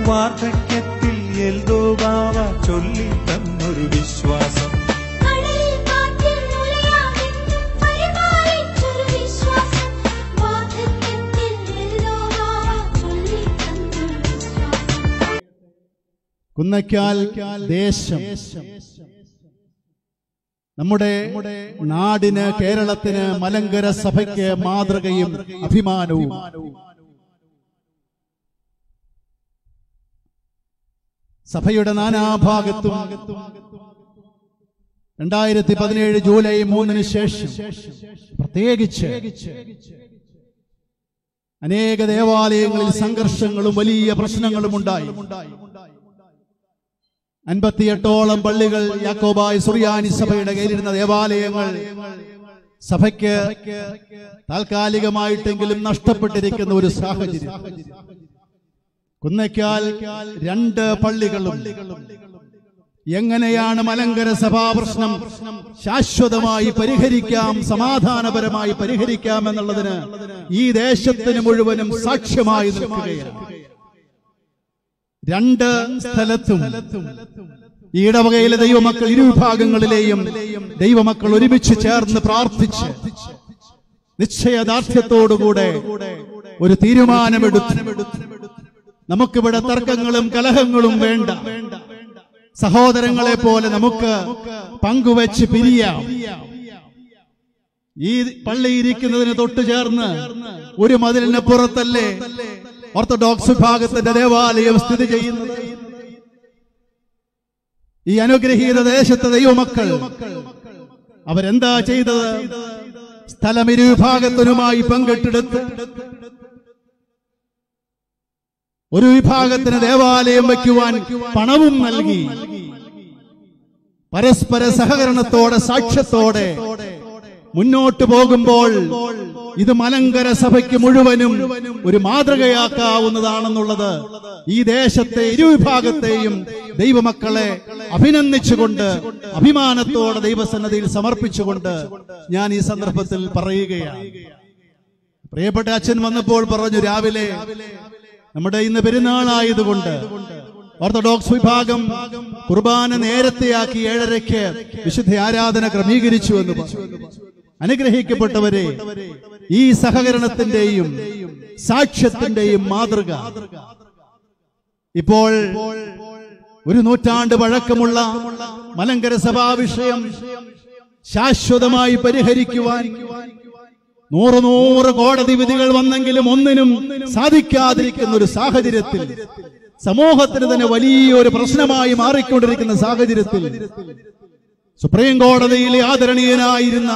വാർദ്ധക്യത്തിൽ എൽദോ ബാവ ചൊല്ലി തന്നൊരു വിശ്വാസം കടലിൽ കാറ്റിൽ നുരയാതെന്നും പരിപാലിച്ചൊരു വിശ്വാസം വാർദ്ധക്യത്തിൽ എല്ലോവാ ചൊല്ലിത്തന്നൊരു വിശ്വാസം കുന്നയ്ക്കാൽ ദേശം നമ്മുടെ നാടിന് കേരളത്തിന് മലങ്കര സഭയ്ക്ക് മാതൃകയും അഭിമാനവും സഭയുടെ നാനാഭാഗത്തും രണ്ടായിരത്തി പതിനേഴ് ജൂലൈ മൂന്നിന് ശേഷം പ്രത്യേകിച്ച് അനേക ദേവാലയങ്ങളിൽ സംഘർഷങ്ങളും വലിയ പ്രശ്നങ്ങളും ഉണ്ടായി അൻപത്തിയെട്ടോളം പള്ളികൾ യാക്കോബായ് സുറിയാനി സഭയുടെ കയ്യിലിരുന്ന ദേവാലയങ്ങൾ സഭയ്ക്ക് താൽക്കാലികമായിട്ടെങ്കിലും നഷ്ടപ്പെട്ടിരിക്കുന്ന ഒരു സാഹചര്യം കുന്നയ്ക്കാൽ രണ്ട് പള്ളികളും എങ്ങനെയാണ് മലങ്കര സഭാ പ്രശ്നം ശാശ്വതമായി പരിഹരിക്കാം സമാധാനപരമായി പരിഹരിക്കാം എന്നുള്ളതിന് ഈ ദേശത്തിന് മുഴുവനും സാക്ഷ്യമായി നിൽക്കുകയാണ് രണ്ട് സ്ഥലത്തും ഈ ഇടവകയിലെ ദൈവമക്കൾ ഇരുവിഭാഗങ്ങളിലെയും ദൈവമക്കൾ ഒരുമിച്ച് ചേർന്ന് പ്രാർത്ഥിച്ച് നിശ്ചയദാർഢ്യത്തോടുകൂടെ ഒരു തീരുമാനമെടുത്തു നമുക്കിവിടെ തർക്കങ്ങളും കലഹങ്ങളും വേണ്ട സഹോദരങ്ങളെ പോലെ നമുക്ക് പങ്കുവെച്ച് പിരിയാം ഈ പള്ളി ഇരിക്കുന്നതിന് തൊട്ടു ചേർന്ന് ഒരു മതിലിന് പുറത്തല്ലേ ഓർത്തഡോക്സ് വിഭാഗത്തിന്റെ ദേവാലയം സ്ഥിതി ചെയ്യുന്നത് ഈ അനുഗ്രഹീത ദേശത്തെ ദൈവമക്കൾ അവരെന്താ ചെയ്തത് സ്ഥലം ഇരുവിഭാഗത്തിനുമായി പങ്കിട്ടെടുത്ത് ഒരു വിഭാഗത്തിന് ദേവാലയം വയ്ക്കുവാൻ പണവും നൽകി പരസ്പര സഹകരണത്തോടെ സാക്ഷ്യത്തോടെ മുന്നോട്ട് പോകുമ്പോൾ ഇത് മലങ്കര സഭയ്ക്ക് മുഴുവനും ഒരു മാതൃകയാക്കാവുന്നതാണെന്നുള്ളത് ഈ ദേശത്തെ ഇരുവിഭാഗത്തെയും ദൈവമക്കളെ അഭിനന്ദിച്ചുകൊണ്ട് അഭിമാനത്തോടെ ദൈവസന്നതിയിൽ സമർപ്പിച്ചുകൊണ്ട് ഞാൻ ഈ സന്ദർഭത്തിൽ പറയുകയാണ് പ്രിയപ്പെട്ട അച്ഛൻ വന്നപ്പോൾ പറഞ്ഞു രാവിലെ നമ്മുടെ ഇന്ന് പെരുന്നാളായതുകൊണ്ട് ഓർത്തഡോക്സ് വിഭാഗം കുർബാന നേരത്തെയാക്കി ഏഴരയ്ക്ക് വിശുദ്ധ ആരാധന ക്രമീകരിച്ചു എന്ന് പറഞ്ഞു അനുഗ്രഹിക്കപ്പെട്ടവരെ ഈ സഹകരണത്തിന്റെയും സാക്ഷ്യത്തിന്റെയും മാതൃക ഇപ്പോൾ ഒരു നൂറ്റാണ്ട് പഴക്കമുള്ള മലങ്കര സഭാ വിഷയം ശാശ്വതമായി പരിഹരിക്കുവാൻ നൂറ് നൂറ് കോടതി വിധികൾ വന്നെങ്കിലും ഒന്നിനും സാധിക്കാതിരിക്കുന്ന ഒരു സാഹചര്യത്തിൽ സമൂഹത്തിന് തന്നെ വലിയൊരു പ്രശ്നമായി മാറിക്കൊണ്ടിരിക്കുന്ന സാഹചര്യത്തിൽ സുപ്രീം കോടതിയിലെ ആദരണീയനായിരുന്ന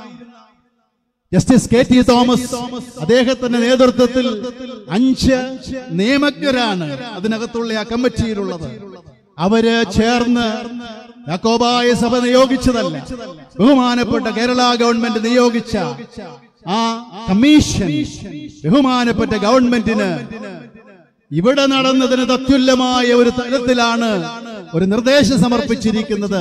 ജസ്റ്റിസ് കെ ടി തോമസ് അദ്ദേഹത്തിന്റെ നേതൃത്വത്തിൽ അഞ്ച് നിയമജ്ഞരാണ് അതിനകത്തുള്ള ആ കമ്മിറ്റിയിലുള്ളത് അവര് ചേർന്ന് യാക്കോബായ സഭ നിയോഗിച്ചതല്ല ബഹുമാനപ്പെട്ട കേരള ഗവൺമെന്റ് നിയോഗിച്ച ആ കമ്മീഷൻ ബഹുമാനപ്പെട്ട ഗവൺമെന്റിന് ഇവിടെ നടന്നതിന് തത്തുല്യമായ ഒരു തലത്തിലാണ് ഒരു നിർദ്ദേശം സമർപ്പിച്ചിരിക്കുന്നത്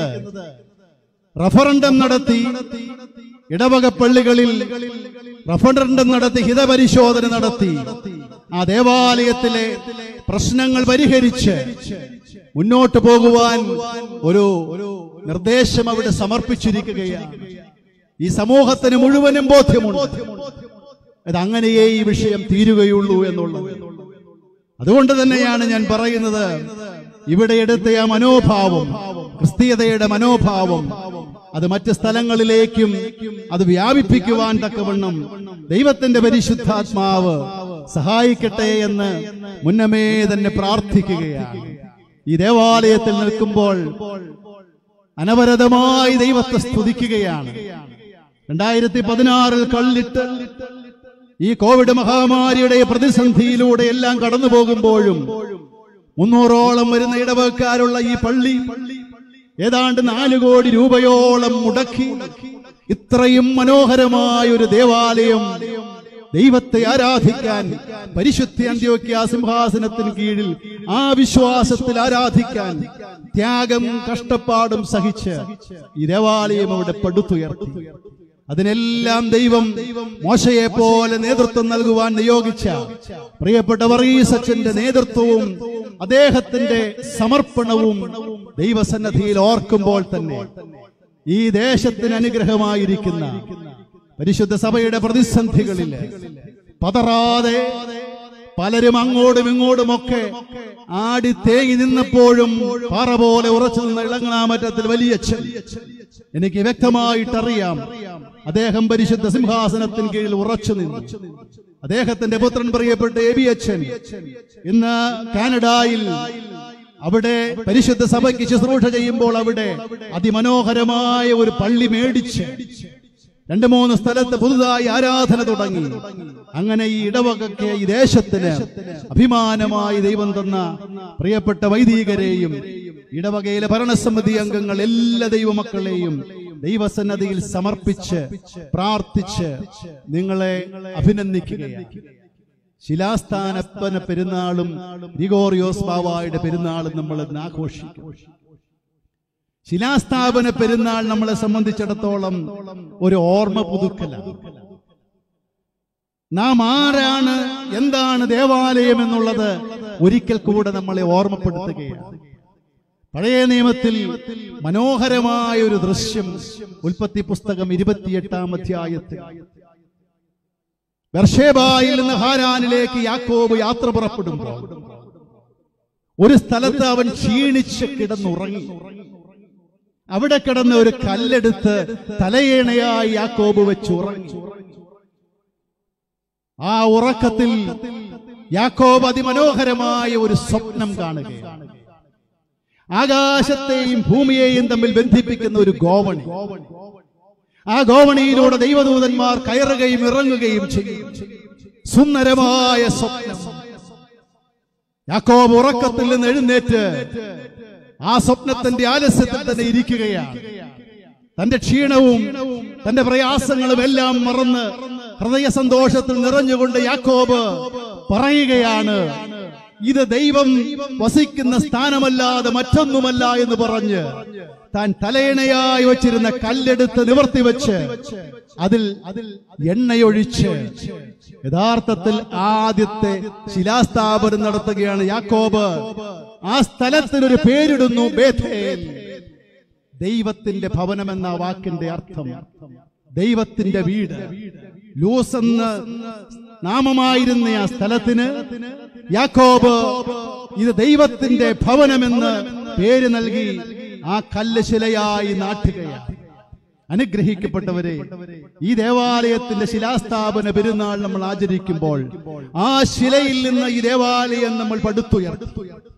റഫറണ്ടം നടത്തി ഇടവക പള്ളികളിൽ റഫറണ്ടം നടത്തി ഹിതപരിശോധന നടത്തി ആ ദേവാലയത്തിലെ പ്രശ്നങ്ങൾ പരിഹരിച്ച് മുന്നോട്ട് പോകുവാൻ ഒരു നിർദ്ദേശം അവിടെ സമർപ്പിച്ചിരിക്കുകയാണ് ഈ സമൂഹത്തിന് മുഴുവനും ബോധ്യമുണ്ട് ഇത് അങ്ങനെയേ ഈ വിഷയം തീരുകയുള്ളൂ എന്നുള്ളത് അതുകൊണ്ട് തന്നെയാണ് ഞാൻ പറയുന്നത് ഇവിടെ എടുത്ത ആ മനോഭാവം ക്രിസ്തീയതയുടെ മനോഭാവം അത് മറ്റ് സ്ഥലങ്ങളിലേക്കും അത് വ്യാപിപ്പിക്കുവാൻ തക്കവണ്ണം ദൈവത്തിന്റെ പരിശുദ്ധാത്മാവ് സഹായിക്കട്ടെ എന്ന് മുന്നമേ തന്നെ പ്രാർത്ഥിക്കുകയാണ് ഈ ദേവാലയത്തിൽ നിൽക്കുമ്പോൾ അനവരതമായി ദൈവത്തെ സ്തുതിക്കുകയാണ് രണ്ടായിരത്തി പതിനാറിൽ കള്ളിട്ട് ഈ കോവിഡ് മഹാമാരിയുടെ പ്രതിസന്ധിയിലൂടെ എല്ലാം കടന്നു പോകുമ്പോഴും മുന്നൂറോളം വരുന്ന ഇടവക്കാരുള്ള ഈ പള്ളി ഏതാണ്ട് നാല് കോടി രൂപയോളം മുടക്കി ഇത്രയും മനോഹരമായ ഒരു ദേവാലയം ദൈവത്തെ ആരാധിക്കാൻ പരിശുദ്ധ അന്ത്യോക്യ സിംഹാസനത്തിന് കീഴിൽ ആ വിശ്വാസത്തിൽ ആരാധിക്കാൻ ത്യാഗം കഷ്ടപ്പാടും സഹിച്ച് ഈ ദേവാലയം അവിടെ പടുത്തുയർത്തി അതിനെല്ലാം ദൈവം മോശയെ പോലെ നേതൃത്വം നൽകുവാൻ നിയോഗിച്ച പ്രിയപ്പെട്ട വർഗീസ് അച്ഛന്റെ നേതൃത്വവും അദ്ദേഹത്തിന്റെ സമർപ്പണവും ദൈവസന്നദ്ധിയിൽ ഓർക്കുമ്പോൾ തന്നെ ഈ ദേശത്തിന് അനുഗ്രഹമായിരിക്കുന്ന പരിശുദ്ധ സഭയുടെ പ്രതിസന്ധികളിൽ പതറാതെ പലരും അങ്ങോട്ടും ഇങ്ങോട്ടുമൊക്കെ ആടി തേങ്ങി നിന്നപ്പോഴും പാറ പോലെ ഉറച്ചു നിന്ന ഇളങ്ങാമറ്റത്തിൽ വലിയ എനിക്ക് വ്യക്തമായിട്ടറിയാം അദ്ദേഹം പരിശുദ്ധ സിംഹാസനത്തിന് കീഴിൽ ഉറച്ചു നിന്നു അദ്ദേഹത്തിന്റെ പുത്രൻ പ്രിയപ്പെട്ട എ ബി അച്ഛൻ ഇന്ന് കാനഡായിൽ അവിടെ പരിശുദ്ധ സഭയ്ക്ക് ശുശ്രൂഷ ചെയ്യുമ്പോൾ അവിടെ അതിമനോഹരമായ ഒരു പള്ളി മേടിച്ച് രണ്ട് മൂന്ന് സ്ഥലത്ത് പുതുതായി ആരാധന തുടങ്ങി അങ്ങനെ ഈ ഇടവകയ്ക്ക് ഈ ദേശത്തിന് അഭിമാനമായി ദൈവം തന്ന പ്രിയപ്പെട്ട വൈദികരെയും ഇടവകയിലെ ഭരണസമിതി അംഗങ്ങൾ എല്ലാ ദൈവമക്കളെയും ദൈവസന്നദ്ധിയിൽ സമർപ്പിച്ച് പ്രാർത്ഥിച്ച് നിങ്ങളെ അഭിനന്ദിക്കുകയാണ് ശിലാസ്ഥാനപ്പന പെരുന്നാളും ഗ്രിഗോറിയോസ് ബാവായുടെ പെരുന്നാളും നമ്മൾ ഇന്ന് ആഘോഷിക്കും ശിലാസ്ഥാപന പെരുന്നാൾ നമ്മളെ സംബന്ധിച്ചിടത്തോളം ഒരു ഓർമ്മ പുതുക്കലാണ് നാം ആരാണ് എന്താണ് ദേവാലയം എന്നുള്ളത് ഒരിക്കൽ കൂടെ നമ്മളെ ഓർമ്മപ്പെടുത്തുകയാണ് പഴയ നിയമത്തിൽ മനോഹരമായ ഒരു ദൃശ്യം ഉൽപ്പത്തി പുസ്തകം ഇരുപത്തിയെട്ടാം അധ്യായത്തിൽ ബർഷേബായിൽ നിന്ന് ഹാരാനിലേക്ക് യാക്കോബ് യാത്ര പുറപ്പെടുമ്പോൾ ഒരു സ്ഥലത്ത് അവൻ ക്ഷീണിച്ച് കിടന്നുറങ്ങി അവിടെ കിടന്ന ഒരു കല്ലെടുത്ത് തലയേണയായി യാക്കോബ് വെച്ച് ഉറങ്ങി ആ ഉറക്കത്തിൽ യാക്കോബ് അതിമനോഹരമായ ഒരു സ്വപ്നം കാണുകയാണ് ആകാശത്തെയും ഭൂമിയെയും തമ്മിൽ ബന്ധിപ്പിക്കുന്ന ഒരു ഗോവണി ആ ഗോവണിയിലൂടെ ദൈവദൂതന്മാർ കയറുകയും ഇറങ്ങുകയും ചെയ്യും സുന്ദരമായ സ്വപ്നം യാക്കോബ് ഉറക്കത്തിൽ നിന്ന് എഴുന്നേറ്റ് ആ സ്വപ്നത്തിന്റെ ആലസ്യത്തിൽ തന്നെ ഇരിക്കുകയാണ് തന്റെ ക്ഷീണവും തന്റെ പ്രയാസങ്ങളും എല്ലാം മറന്ന് ഹൃദയ സന്തോഷത്തിൽ നിറഞ്ഞുകൊണ്ട് യാക്കോബ് പറയുകയാണ് ഇത് ദൈവം വസിക്കുന്ന സ്ഥാനമല്ലാതെ മറ്റൊന്നുമല്ല എന്ന് പറഞ്ഞ് താൻ തലയിണയായി വച്ചിരുന്ന കല്ലെടുത്ത് നിവർത്തി വെച്ച് അതിൽ അതിൽ എണ്ണയൊഴിച്ച് യഥാർത്ഥത്തിൽ ആദ്യത്തെ ശിലാസ്ഥാപനം നടത്തുകയാണ് യാക്കോബ് ആ സ്ഥലത്തിനൊരു പേരിടുന്നു ബേഥേൽ ദൈവത്തിന്റെ ഭവനം എന്ന വാക്കിന്റെ അർത്ഥം ദൈവത്തിന്റെ വീട് ലൂസ് എന്ന് നാമമായിരുന്ന ആ സ്ഥലത്തിന് യാക്കോബ് ഇത് ദൈവത്തിന്റെ ഭവനമെന്ന് പേര് നൽകി ആ കല്ല് ശിലയായി നാട്ടുകയാണ് അനുഗ്രഹിക്കപ്പെട്ടവരെ ഈ ദേവാലയത്തിന്റെ ശിലാസ്ഥാപന പെരുന്നാൾ നമ്മൾ ആചരിക്കുമ്പോൾ ആ ശിലയിൽ നിന്ന് ഈ ദേവാലയം നമ്മൾ പടുത്തുയർത്തും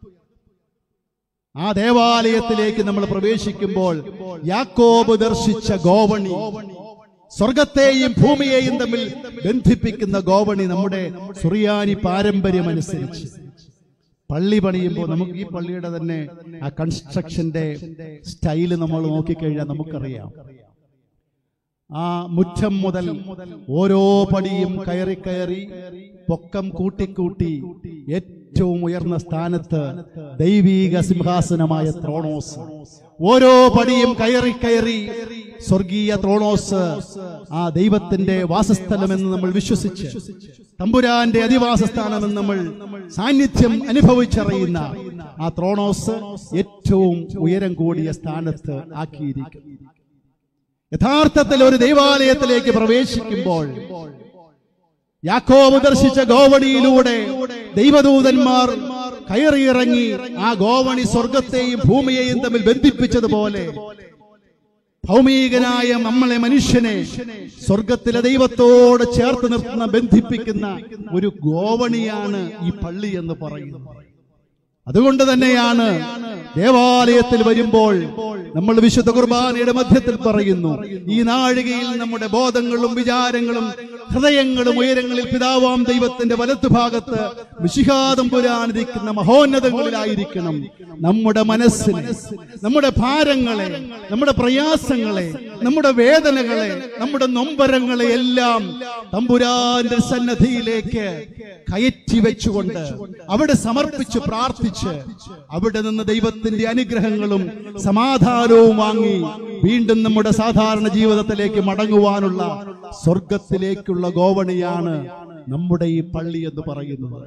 ആ ദേവാലയത്തിലേക്ക് നമ്മൾ പ്രവേശിക്കുമ്പോൾ യാക്കോബ് ദർശിച്ച ഗോവണി സ്വർഗത്തെയും ഭൂമിയെയും തമ്മിൽ ബന്ധിപ്പിക്കുന്ന ഗോവണി നമ്മുടെ സുറിയാനി പാരമ്പര്യം അനുസരിച്ച് പള്ളി പണിയുമ്പോൾ നമുക്ക് ഈ പള്ളിയുടെ തന്നെ ആ കൺസ്ട്രക്ഷന്റെ സ്റ്റൈല് നമ്മൾ നോക്കിക്കഴിഞ്ഞാൽ നമുക്കറിയാം ആ മുറ്റം മുതൽ ഓരോ പടിയും കയറി കയറി പൊക്കം കൂട്ടിക്കൂട്ടി ഏറ്റവും ഉയർന്ന സ്ഥാനത്ത് ദൈവീക സിംഹാസനമായ ത്രോണോസ് ഓരോ പടിയും കയറി കയറി സ്വർഗീയ ത്രോണോസ് ആ ദൈവത്തിന്റെ വാസസ്ഥലമെന്ന് നമ്മൾ വിശ്വസിച്ച് തമ്പുരാന്റെ അധിവാസസ്ഥാനമെന്ന് നമ്മൾ സാന്നിധ്യം അനുഭവിച്ചറിയുന്ന ആ ത്രോണോസ് ഏറ്റവും ഉയരം കൂടിയ സ്ഥാനത്ത് ആക്കിയിരിക്കും യഥാർത്ഥത്തിൽ ഒരു ദൈവാലയത്തിലേക്ക് പ്രവേശിക്കുമ്പോൾ യാക്കോബ് ദർശിച്ച ഗോവണിയിലൂടെ ദൈവദൂതന്മാർ കയറിയിറങ്ങി ആ ഗോവണി സ്വർഗത്തെയും ഭൂമിയെയും തമ്മിൽ ബന്ധിപ്പിച്ചതുപോലെ ഭൗമികനായ നമ്മളെ മനുഷ്യനെ സ്വർഗത്തിലെ ദൈവത്തോട് ചേർത്ത് നിർത്തുന്ന ബന്ധിപ്പിക്കുന്ന ഒരു ഗോവണിയാണ് ഈ പള്ളി എന്ന് പറയുന്നത് അതുകൊണ്ട് തന്നെയാണ് ദേവാലയത്തിൽ വരുമ്പോൾ നമ്മൾ വിശുദ്ധ കുർബാനയുടെ മധ്യത്തിൽ പറയുന്നു ഈ നാഴികയിൽ നമ്മുടെ ബോധങ്ങളും വിചാരങ്ങളും ഹൃദയങ്ങളും ഉയരങ്ങളിൽ പിതാവാം ദൈവത്തിന്റെ വലത്തുഭാഗത്ത് വിശിഹാദം പുരാനിരിക്കുന്ന മഹോന്നതങ്ങളിലായിരിക്കണം നമ്മുടെ മനസ്സിനെ നമ്മുടെ ഭാരങ്ങളെ നമ്മുടെ പ്രയാസങ്ങളെ നമ്മുടെ വേദനകളെ നമ്മുടെ നൊമ്പരങ്ങളെ എല്ലാം തമ്പുരാന്റെ സന്നദ്ധിയിലേക്ക് കയറ്റി വെച്ചുകൊണ്ട് അവിടെ സമർപ്പിച്ച് പ്രാർത്ഥിച്ച് അവിടെ നിന്ന് ദൈവത്തിന്റെ അനുഗ്രഹങ്ങളും സമാധാനവും വാങ്ങി വീണ്ടും നമ്മുടെ സാധാരണ ജീവിതത്തിലേക്ക് മടങ്ങുവാനുള്ള സ്വർഗത്തിലേക്കുള്ള ഗോവണിയാണ് നമ്മുടെ ഈ പള്ളി എന്ന് പറയുന്നത്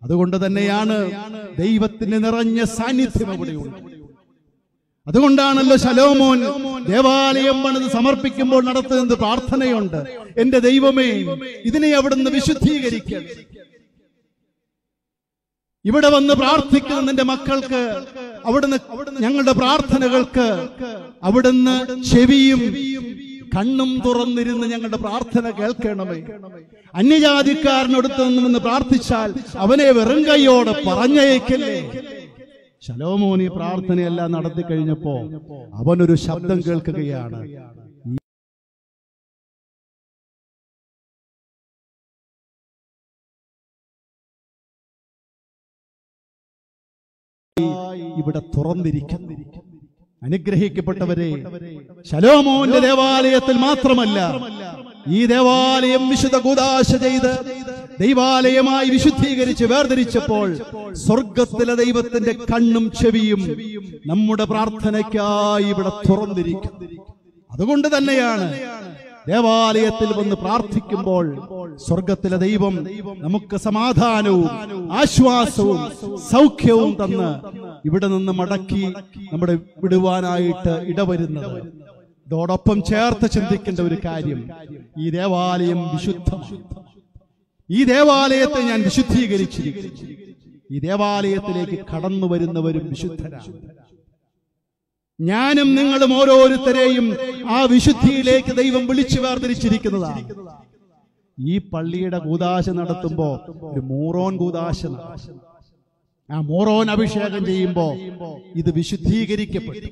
അതുകൊണ്ട് തന്നെയാണ് ദൈവത്തിന്റെ നിറഞ്ഞ സാന്നിധ്യം അവിടെയുണ്ട് അതുകൊണ്ടാണല്ലോ ശലോമോൻ ദേവാലയം പണിത് സമർപ്പിക്കുമ്പോൾ നടത്തുന്നത് പ്രാർത്ഥനയുണ്ട് എന്റെ ദൈവമേ ഇതിനെ അവിടുന്ന് വിശുദ്ധീകരിക്കണം ഇവിടെ വന്ന് പ്രാർത്ഥിക്കുന്ന നിന്റെ മക്കൾക്ക് അവിടുന്ന് ഞങ്ങളുടെ പ്രാർത്ഥനകൾക്ക് അവിടുന്ന് ചെവിയും കണ്ണും തുറന്നിരുന്ന് ഞങ്ങളുടെ പ്രാർത്ഥന കേൾക്കണമേ അന്യജാതിക്കാരനടുത്ത് നിന്നുമെന്ന് പ്രാർത്ഥിച്ചാൽ അവനെ വെറും കൈയോടെ പറഞ്ഞയക്കല്ലേ ശലോമോൻ ഈ പ്രാർത്ഥനയെല്ലാം നടത്തി കഴിഞ്ഞപ്പോ അവനൊരു ശബ്ദം കേൾക്കുകയാണ് ഇവിടെ തുറന്നിരിക്കുന്നു അനുഗ്രഹിക്കപ്പെട്ടവരെ ശലോമോന്റെ ദേവാലയത്തിൽ മാത്രമല്ല ഈ ദേവാലയം വിശുദ്ധ കൂതാശ ചെയ്ത് ദൈവാലയമായി വിശുദ്ധീകരിച്ച് വേർതിരിച്ചപ്പോൾ സ്വർഗത്തിലെ ദൈവത്തിന്റെ കണ്ണും ചെവിയും നമ്മുടെ പ്രാർത്ഥനയ്ക്കായി ഇവിടെ തുറന്നിരിക്കും അതുകൊണ്ട് തന്നെയാണ് ദേവാലയത്തിൽ വന്ന് പ്രാർത്ഥിക്കുമ്പോൾ സ്വർഗത്തിലെ ദൈവം നമുക്ക് സമാധാനവും ആശ്വാസവും സൗഖ്യവും തന്ന് ഇവിടെ നിന്ന് മടക്കി നമ്മുടെ വിടുവാനായിട്ട് ഇടവരുന്നത് ഇതോടൊപ്പം ചേർത്ത് ചിന്തിക്കേണ്ട ഒരു കാര്യം ഈ ദേവാലയം വിശുദ്ധമാണ് ഈ ദേവാലയത്തെ ഞാൻ വിശുദ്ധീകരിച്ചിരിക്കുന്നു ഈ ദേവാലയത്തിലേക്ക് കടന്നു വരുന്നവരും വിശുദ്ധരാണ് ഞാനും നിങ്ങളും ഓരോരുത്തരെയും ആ വിശുദ്ധിയിലേക്ക് ദൈവം വിളിച്ചു വേർതിരിച്ചിരിക്കുന്നതാണ് ഈ പള്ളിയുടെ കൂതാശ നടത്തുമ്പോ ഒരു മൂറോൻ കൂതാശ നടത്തും. ആ മൂറോൻ അഭിഷേകം ചെയ്യുമ്പോ ഇത് വിശുദ്ധീകരിക്കപ്പെട്ടു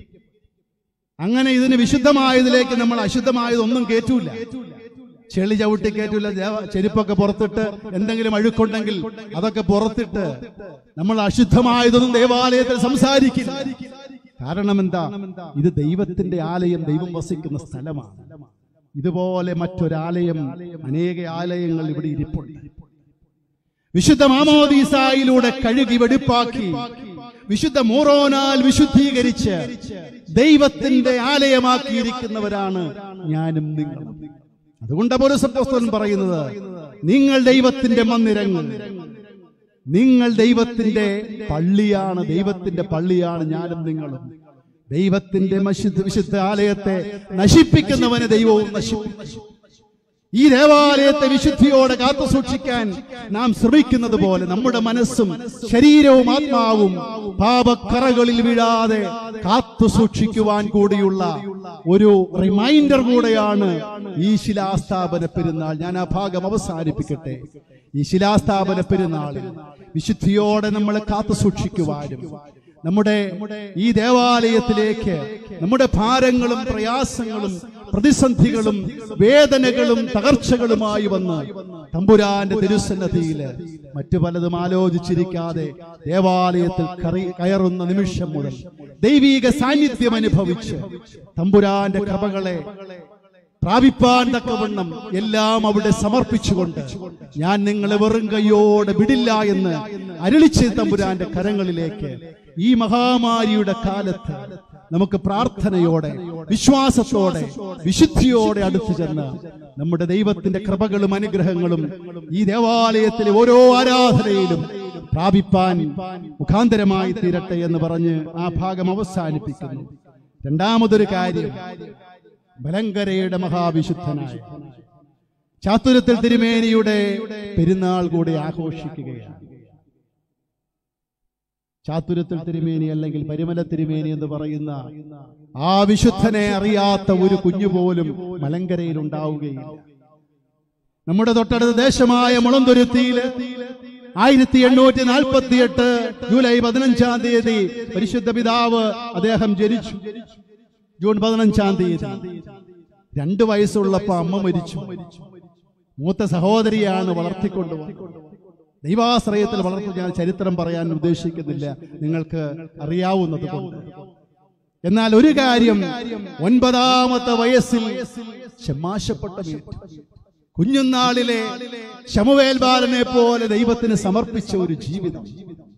അങ്ങനെ ഇതിന് വിശുദ്ധമായതിലേക്ക് നമ്മൾ അശുദ്ധമായതൊന്നും കേറ്റൂല ചെളി ചവിട്ടി കയറ്റൂല ദേവ- ചെരുപ്പൊക്കെ പുറത്തിട്ട് എന്തെങ്കിലും അഴുക്കുണ്ടെങ്കിൽ അതൊക്കെ പുറത്തിട്ട് നമ്മൾ അശുദ്ധമായതൊന്നും ദേവാലയത്തിൽ സംസാരിക്കില്ല കാരണം എന്താ ഇത് ദൈവത്തിന്റെ ആലയം ദൈവം വസിക്കുന്ന സ്ഥലമാണ് ഇതുപോലെ മറ്റൊരാലയം അനേക ആലയങ്ങൾ ഇവിടെ ഇരിപ്പുണ്ട് വിശുദ്ധ മാമോദീസായിലൂടെ കഴുകി വെടിപ്പാക്കി വിശുദ്ധ മൂറോനാൽ വിശുദ്ധീകരിച്ച് ദൈവത്തിന്റെ ആലയമാക്കിയിരിക്കുന്നവരാണ് ഞാനും നിങ്ങളും അതുകൊണ്ട് പൗരസപ്പോസ്തലൻ പറയുന്നത് നിങ്ങൾ ദൈവത്തിന്റെ മന്ദിരങ്ങൾ നിങ്ങൾ ദൈവത്തിന്റെ പള്ളിയാണ് ദൈവത്തിന്റെ പള്ളിയാണ് ഞാനും നിങ്ങളും ദൈവത്തിന്റെ മശുദ്ധ വിശുദ്ധ ആലയത്തെ നശിപ്പിക്കുന്നവന് ദൈവവും നശിപ്പിക്കും ഈ ദേവാലയത്തെ വിശുദ്ധിയോടെ കാത്തു സൂക്ഷിക്കാൻ നാം ശ്രമിക്കുന്നത് പോലെ നമ്മുടെ മനസ്സും ശരീരവും ആത്മാവും പാപക്കറകളിൽ വീഴാതെ കാത്തു സൂക്ഷിക്കുവാൻ കൂടിയുള്ള ഒരു റിമൈൻഡർ കൂടെയാണ് ഈ ശിലാസ്ഥാപന പെരുന്നാൾ ഞാൻ ആ ഭാഗം അവസാനിപ്പിക്കട്ടെ ഈ ശിലാസ്ഥാപന പെരുന്നാളിൽ വിശുദ്ധിയോടെ നമ്മളെ കാത്തു സൂക്ഷിക്കുവാനും നമ്മുടെ ഈ ദേവാലയത്തിലേക്ക് നമ്മുടെ ഭാരങ്ങളും പ്രയാസങ്ങളും പ്രതിസന്ധികളും വേദനകളും തകർച്ചകളുമായി വന്ന് തമ്പുരാന്റെ തിരുസന്നതിയില് മറ്റു പലതും ആലോചിച്ചിരിക്കാതെ ദേവാലയത്തിൽ കറി കയറുന്ന നിമിഷം മുതൽ ദൈവീക സാന്നിധ്യം അനുഭവിച്ച് തമ്പുരാന്റെ കൃപകളെ പ്രാപിപ്പാൻ തക്കവണ്ണം എല്ലാം അവിടെ സമർപ്പിച്ചുകൊണ്ട് ഞാൻ നിങ്ങളെ വെറും കൈയോടെ വിടില്ല എന്ന് അരുളിച്ച് തമ്പുരാന്റെ കരങ്ങളിലേക്ക് ഈ മഹാമാരിയുടെ കാലത്ത് നമുക്ക് പ്രാർത്ഥനയോടെ വിശ്വാസത്തോടെ വിശുദ്ധിയോടെ അടുത്തു ചെന്ന് നമ്മുടെ ദൈവത്തിന്റെ കൃപകളും അനുഗ്രഹങ്ങളും ഈ ദേവാലയത്തിലെ ഓരോ ആരാധനയിലും പ്രാപിപ്പാൻ മുഖാന്തരമായി തീരട്ടെ എന്ന് പറഞ്ഞ് ആ ഭാഗം അവസാനിപ്പിക്കുന്നു രണ്ടാമതൊരു കാര്യം ബലങ്കരയുടെ മഹാവിശുദ്ധനായ ചാത്തുരത്തിൽ തിരുമേനിയുടെ പെരുന്നാൾ കൂടി ആഘോഷിക്കുകയാണ് ചാത്തുരത്തിൽ തിരുമേനി അല്ലെങ്കിൽ പരിമല തിരുമേനി എന്ന് പറയുന്ന ആ വിശുദ്ധനെ അറിയാത്ത ഒരു കുഞ്ഞു പോലും മലങ്കരയിൽ ഉണ്ടാവുകയില്ല നമ്മുടെ തൊട്ടടുത്ത ദേശമായ മുളന്തുരുത്തിയിൽ ആയിരത്തി എണ്ണൂറ്റി നാൽപ്പത്തി എട്ട് ജൂലൈ പതിനഞ്ചാം തീയതി പരിശുദ്ധ പിതാവ് അദ്ദേഹം ജനിച്ചു ജൂൺ പതിനഞ്ചാം തീയതി രണ്ടു വയസ്സുള്ളപ്പോ അമ്മ മരിച്ചു മൂത്ത സഹോദരിയാണ് വളർത്തിക്കൊണ്ടുവന്നത് ദൈവാശ്രയത്തിൽ വളർത്തു ഞാൻ ചരിത്രം പറയാൻ ഉദ്ദേശിക്കുന്നില്ല നിങ്ങൾക്ക് അറിയാവുന്നത് കൊണ്ട് എന്നാൽ ഒരു കാര്യം ഒൻപതാമത്തെ വയസ്സിൽ ഷമാശപ്പെട്ട വീട്ടു കുഞ്ഞുനാളിലെ ശമുവേൽ ബാലനെ പോലെ ദൈവത്തിന് സമർപ്പിച്ച ഒരു ജീവിതം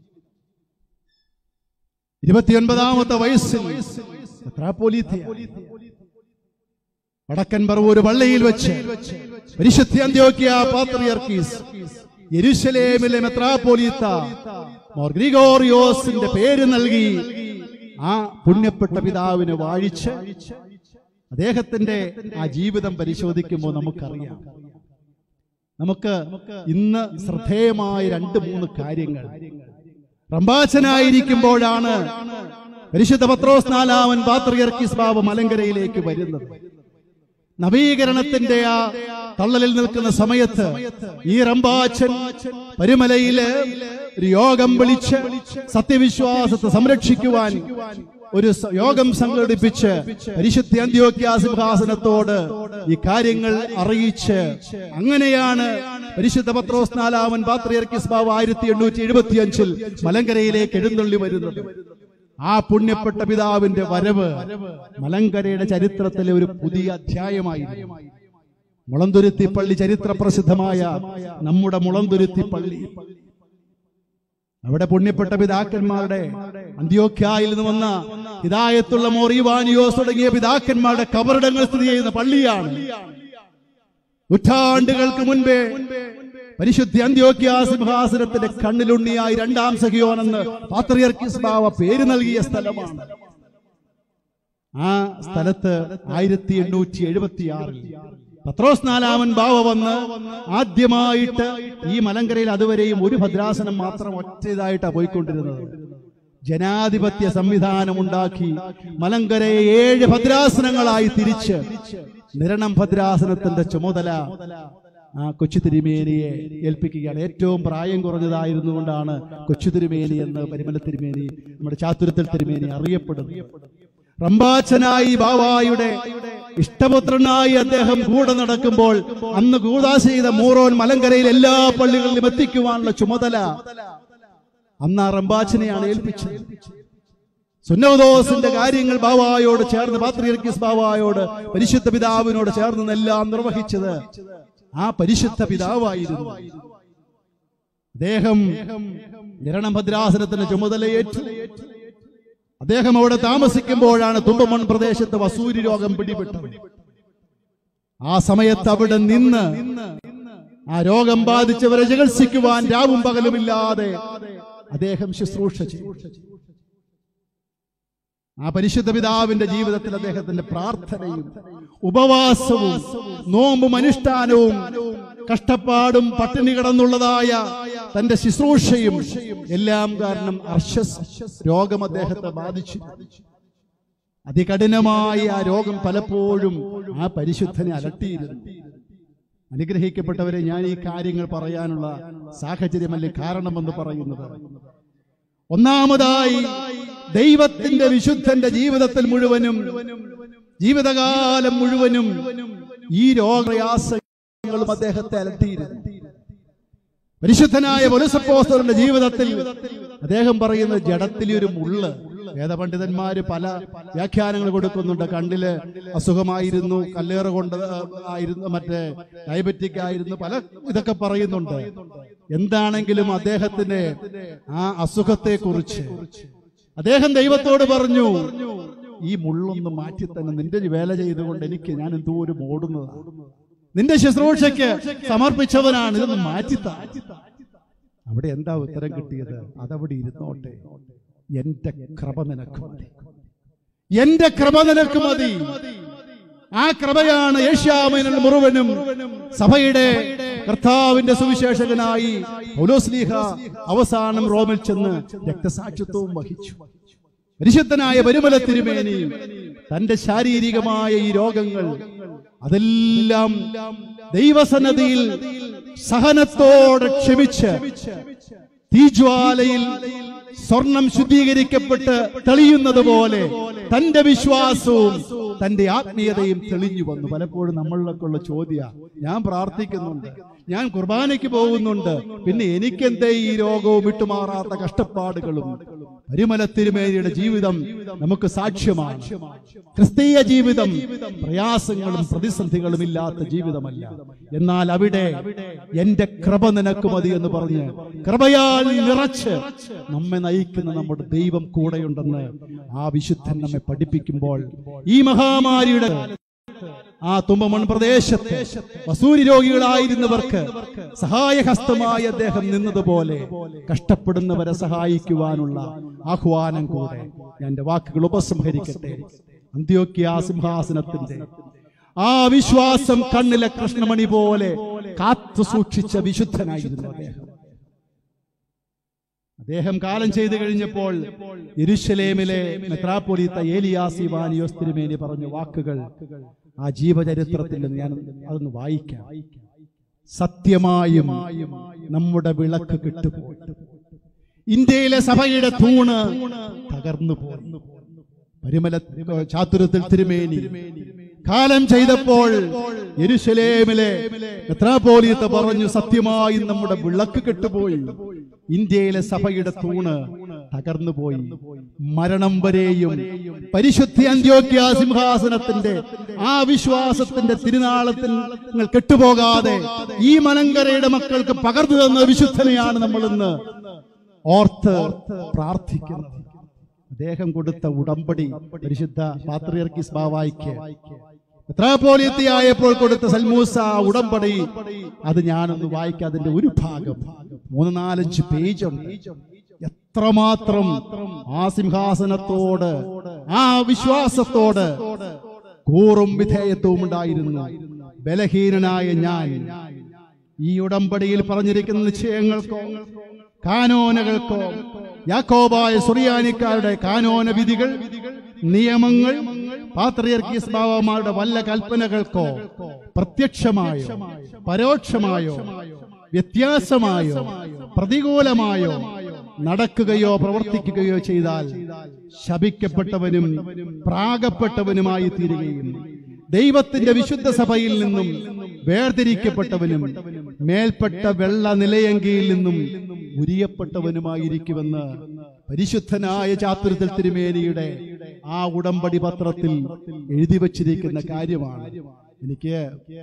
ഇരുപത്തിയൊൻപതാമത്തെ വയസ്സിൽ മെത്രാപ്പോലീത്തയായി. വടക്കൻ പറവൂര് പള്ളിയിൽ വെച്ച് പരിശുദ്ധി അന്ത്യോക്യ പാത്രിയർക്കീസ് യെരുശലേമിലെ മെത്രാപോലീത്ത മോർ ഗ്രിഗോറിയോസിന്റെ പേര് നൽകി ആ പുണ്യപ്പെട്ട പിതാവിനെ വാഴിച്ച് അദ്ദേഹത്തിന്റെ ആ ജീവിതം പരിശോധിക്കുമ്പോൾ നമുക്കറിയാം നമുക്ക് ഇന്ന് ശ്രദ്ധേയമായ രണ്ട് മൂന്ന് കാര്യങ്ങൾ റംബാച്ചനായിരിക്കുമ്പോഴാണ് പരിശുദ്ധ പത്രോസ് നാലാമൻ പാത്രിയർക്കിസ് ബാബു മലങ്കരയിലേക്ക് വരുന്നത് നവീകരണത്തിന്റെ ആ തള്ളലിൽ നിൽക്കുന്ന സമയത്ത് ഈ റംബാച്ചൻ പരുമലയില് ഒരു യോഗം വിളിച്ച് സത്യവിശ്വാസത്തെ സംരക്ഷിക്കുവാൻ ഒരു സ- യോഗം സംഘടിപ്പിച്ച് പരിശുദ്ധ അന്ത്യോക്യ സിംഹാസനത്തോട് ഈ കാര്യങ്ങൾ അറിയിച്ച് അങ്ങനെയാണ് പരിശുദ്ധ പത്രോസ് നാലാമൻ പാത്രിയർക്കിസ് ബാബു ആയിരത്തി എണ്ണൂറ്റി എഴുപത്തി അഞ്ചിൽ മലങ്കരയിലേക്ക് എഴുന്നള്ളി വരുന്നത് ആ പുണ്യപ്പെട്ട പിതാവിന്റെ വരവ് മലങ്കരയുടെ ചരിത്രത്തിലെ ഒരു പുതിയ അധ്യായമായിരുന്നു മുളന്തുരുത്തി പള്ളി ചരിത്ര പ്രസിദ്ധമായ നമ്മുടെ മുളന്തുരുത്തി പള്ളി അവിടെ പുണ്യപ്പെട്ട പിതാക്കന്മാരുടെ അന്ത്യോഖ്യായിൽ നിന്ന് വന്ന ഹിദായത്തുള്ള മോറിവാനിയോസ് തുടങ്ങിയ പിതാക്കന്മാരുടെ കബറിടങ്ങൾ സ്ഥിതി ചെയ്യുന്ന പള്ളിയാണ് നൂറ്റാണ്ടുകൾക്ക് മുൻപേ പരിശുദ്ധ അന്ത്യോക്യ സിംഹാസനത്തിന്റെ കണ്ണിലുണ്ണിയായി രണ്ടാം സഖിയോൻ എന്ന് പാത്രിയർക്കിസ് ബാവ പേര് നൽകിയ സ്ഥലമാണ് ആ സ്ഥലത്ത് ആയിരത്തി എണ്ണൂറ്റി എഴുപത്തി ആറിൽ പത്രോസ് നാലാമൻ ബാവ വന്ന് ആദ്യമായിട്ട് ഈ മലങ്കരയിൽ അതുവരെയും ഒരു ഭദ്രാസനം മാത്രം ഒറ്റതായിട്ടാണ് പോയിക്കൊണ്ടിരുന്നത് ജനാധിപത്യ സംവിധാനം ഉണ്ടാക്കി മലങ്കരയെ ഏഴ് ഭദ്രാസനങ്ങളായി തിരിച്ച് നിരണം ഭദ്രാസനത്തിന്റെ ചുമതല ആ കൊച്ചു തിരുമേനിയെ ഏൽപ്പിക്കുകയാണ് ഏറ്റവും പ്രായം കുറഞ്ഞതായിരുന്നു കൊണ്ടാണ് കൊച്ചു തിരുമേനി എന്ന് പരിമല തിരുമേനി നമ്മുടെ ചാത്തുരത്തിൽ തിരുമേനി അറിയപ്പെടുന്നു റംബാച്ചനായി ബാവായുടെ ഇഷ്ടപുത്രനായി അദ്ദേഹം കൂടെ നടക്കുമ്പോൾ അന്ന് കൂതാശ ചെയ്ത മൂറോൻ മലങ്കരയിൽ എല്ലാ പള്ളികളിലും എത്തിക്കുവാനുള്ള ചുമതല അന്ന് ആ റംബാച്ചനെയാണ് ഏൽപ്പിച്ചത് സുന്നവദോസിന്റെ കാര്യങ്ങൾ ബാവായോട് ചേർന്ന് പാത്രിയർക്കിസ് ബാവായോട് പരിശുദ്ധ പിതാവിനോട് ചേർന്ന് എല്ലാം നിർവഹിച്ചത് ആ പരിശുദ്ധ പിതാവായിരുന്നു അദ്ദേഹം നിരണം ഭദ്രാസനത്തിന്റെ ചുമതലയേറ്റു അദ്ദേഹം അവിടെ താമസിക്കുമ്പോഴാണ് തുമ്പമൺ പ്രദേശത്ത് വസൂരി രോഗം പിടിപെട്ടത് ആ സമയത്ത് അവിടെ നിന്ന് ആ രോഗം ബാധിച്ചവരെ ചികിത്സിക്കുവാൻ രാവും പകലുമില്ലാതെ അദ്ദേഹം ശുശ്രൂഷ ചെയ്തു ആ പരിശുദ്ധ പിതാവിന്റെ ജീവിതത്തിൽ അദ്ദേഹത്തിന്റെ പ്രാർത്ഥനയും ഉപവാസവും നോമ്പും അനുഷ്ഠാനവും കഷ്ടപ്പാടും പട്ടിണി കിടന്നുള്ളതായ തന്റെ ശുശ്രൂഷയും എല്ലാം കാരണം അർഷസ് രോഗം അദ്ദേഹത്തെ ബാധിച്ചു അതികഠിനമായ ആ രോഗം പലപ്പോഴും ആ പരിശുദ്ധനെ അലട്ടിയിരുന്നു അനുഗ്രഹിക്കപ്പെട്ടവരെ ഞാൻ ഈ കാര്യങ്ങൾ പറയാനുള്ള സാഹചര്യമല്ല കാരണമെന്ന് പറയുന്നത് ഒന്നാമതായി ദൈവത്തിന്റെ വിശുദ്ധന്റെ ജീവിതത്തിൽ മുഴുവനും ജീവിതകാലം മുഴുവനും ഈ രോഗപ്രയാസങ്ങളും അദ്ദേഹത്തെ അലട്ടിയിരുന്നു പരിശുദ്ധനായ പൊലുസപ്പോസ്തലന്റെ ജീവിതത്തിൽ അദ്ദേഹം പറയുന്ന ജഡത്തിൽ ഒരു മുള്ള് വേദപണ്ഡിതന്മാര് പല വ്യാഖ്യാനങ്ങൾ കൊടുക്കുന്നുണ്ട് കണ്ണില് അസുഖമായിരുന്നു കല്ലേറ് കൊണ്ട് ആയിരുന്നു മറ്റേ ഡയബറ്റിക് ആയിരുന്നു പല ഇതൊക്കെ പറയുന്നുണ്ട് എന്താണെങ്കിലും അദ്ദേഹത്തിന്റെ ആ അസുഖത്തെ കുറിച്ച് അദ്ദേഹം ദൈവത്തോട് പറഞ്ഞു ഈ മുള്ളൊന്ന് മാറ്റി തന്നെ നിന്റെ വേല ചെയ്തുകൊണ്ട് എനിക്ക് ഞാൻ എന്തോ ഒരു ഓടുന്നതാണ് നിന്റെ ശുശ്രൂഷയ്ക്ക് സമർപ്പിച്ചവനാണ് ഇതൊന്ന് മാറ്റിത്ത അവിടെ എന്താ ഉത്തരം കിട്ടിയത് അതവിടെ ഇരുന്നോട്ടെ എന്റെ കൃപ നിനക്ക് മതി എന്റെ കൃപ നിനക്ക് മതി ആ കൃപയാണ് ഏഷ്യാമേനൽ മുഴുവനും സഭയുടെ കർത്താവിന്റെ സുവിശേഷകനായി പൗലോസ്ലീഹ അവസാനം റോമിൽ ചെന്ന് രക്തസാക്ഷിത്വവും വഹിച്ചു പരിശുദ്ധനായ പരിമല തിരുമേനി തന്റെ ശാരീരികമായ ഈ രോഗങ്ങൾ അതെല്ലാം ദൈവസന്നതിയിൽ സഹനത്തോടെ ക്ഷമിച്ച് തീജ്വാലയിൽ സ്വർണം ശുദ്ധീകരിക്കപ്പെട്ട് തെളിയുന്നത് പോലെ തന്റെ വിശ്വാസവും തന്റെ ആത്മീയതയും തെളിഞ്ഞു വന്നു പലപ്പോഴും നമ്മളിലൊക്കെ ഉള്ള ചോദ്യ ഞാൻ പ്രാർത്ഥിക്കുന്നുണ്ട് ഞാൻ കുർബാനയ്ക്ക് പോകുന്നുണ്ട് പിന്നെ എനിക്കെന്തേ ഈ രോഗവും വിട്ടുമാറാത്ത കഷ്ടപ്പാടുകളും പരിമല തിരുമേനിയുടെ ജീവിതം നമുക്ക് സാക്ഷ്യമാണ് ക്രിസ്തീയ ജീവിതം പ്രയാസങ്ങളും പ്രതിസന്ധികളും ഇല്ലാത്ത ജീവിതമല്ല എന്നാൽ അവിടെ എന്റെ കൃപ നിനക്ക് മതി എന്ന് പറഞ്ഞ് കൃപയാൽ നിറച്ച് നമ്മെ നയിക്കുന്ന നമ്മുടെ ദൈവം കൂടെയുണ്ടെന്ന് ആ വിശുദ്ധൻ നമ്മെ പഠിപ്പിക്കുമ്പോൾ ഈ മഹാമാരിയുടെ ആ തുമ്പമൺ പ്രദേശത്ത് വസൂരി രോഗികളായിരുന്നവർക്ക് സഹായഹസ്തമായി അദ്ദേഹം നിന്നതുപോലെ കഷ്ടപ്പെടുന്നവരെ സഹായിക്കുവാനുള്ള ആഹ്വാനം കൂടെ ഞാൻ എന്റെ വാക്കുകൾ ഉപസംഹരിക്കട്ടെ അന്ത്യോക്യ സിംഹാസനത്തിന്റെ ആ വിശ്വാസം കണ്ണിലെ കൃഷ്ണമണി പോലെ കാത്തു സൂക്ഷിച്ച വിശുദ്ധനായിരുന്നു അദ്ദേഹം അദ്ദേഹം കാലം ചെയ്തു കഴിഞ്ഞപ്പോൾ യെരുശലേമിലെ മെത്രാപ്പൊലീത്ത ഏലിയാസി വാനിയോസ് തിരുമേനി പറഞ്ഞ വാക്കുകൾ ആ ജീവചരിത്രത്തിൽ നിന്ന് ഞാൻ അതൊന്ന് വായിക്കാം സത്യമായും നമ്മുടെ വിളക്ക് കിട്ടുപോയി ഇന്ത്യയിലെ സഭയുടെ തൂണ് തകർന്നു പോയി പരിമല ചാതുരത്തിൽ തിരുമേനി കാലം ചെയ്തപ്പോൾ യെരുശലേമിലെ മെത്രാപോലീത്ത പറഞ്ഞു സത്യമായും നമ്മുടെ വിളക്ക് കെട്ടുപോയി ഇന്ത്യയിലെ സഭയുടെ തൂണ് തകർന്നുപോയി മരണം വരെയും പരിശുദ്ധി അന്ത്യോക്യ സിംഹാസനത്തിന്റെ ആ വിശ്വാസത്തിന്റെ തിരുനാളത്തിൽ നിങ്ങൾ കെട്ടുപോകാതെ ഈ മലങ്കരയുടെ മക്കൾക്ക് പകർന്നു തന്ന വിശുദ്ധനെയാണ് നമ്മൾ ഇന്ന് ഓർത്ത് പ്രാർത്ഥിക്കുന്നത് അദ്ദേഹം കൊടുത്ത ഉടമ്പടി പരിശുദ്ധ പാത്രിയർക്കിസ് ബാവായിക്ക് മെത്രാപോലിയത്തിയായപ്പോൾ കൊടുത്ത സൽമൂസ ഉടമ്പടി അത് ഞാനൊന്ന് വായിക്കാം അതിന്റെ ഒരു ഭാഗം മൂന്ന് നാലഞ്ച് പേജ് ഉണ്ട് എത്രമാത്രം ആ സിംഹാസനത്തോട് ആ വിശ്വാസത്തോട് കൂറും വിധേയത്വവും ഉണ്ടായിരുന്നു ബലഹീനനായ ഞാൻ ഈ ഉടമ്പടിയിൽ പറഞ്ഞിരിക്കുന്ന നിശ്ചയങ്ങൾക്കോ കാനോനകൾക്കോ യാക്കോബായ സുറിയാനിക്കാരുടെ കാനോന വിധികൾ നിയമങ്ങൾ പാത്രിയർക്കീസ് ബാബമാരുടെ വല്ല കൽപ്പനകൾക്കോ പ്രത്യക്ഷമായോ പരോക്ഷമായോ വ്യത്യാസമായോ പ്രതികൂലമായോ നടക്കുകയോ പ്രവർത്തിക്കുകയോ ചെയ്താൽ ശപിക്കപ്പെട്ടവനും പ്രാഗപ്പെട്ടവനുമായി തീരുകയും ദൈവത്തിന്റെ വിശുദ്ധ സഭയിൽ നിന്നും വേർതിരിക്കപ്പെട്ടവനും മേൽപ്പെട്ട വെള്ള നിലയങ്കിയിൽ നിന്നും ഉരിയപ്പെട്ടവനുമായിരിക്കുമെന്ന് പരിശുദ്ധനായ ചാത്തുരത്തിൽ തിരുമേനിയുടെ ആ ഉടമ്പടി പത്രത്തിൽ എഴുതി വച്ചിരിക്കുന്ന കാര്യമാണ് എനിക്ക്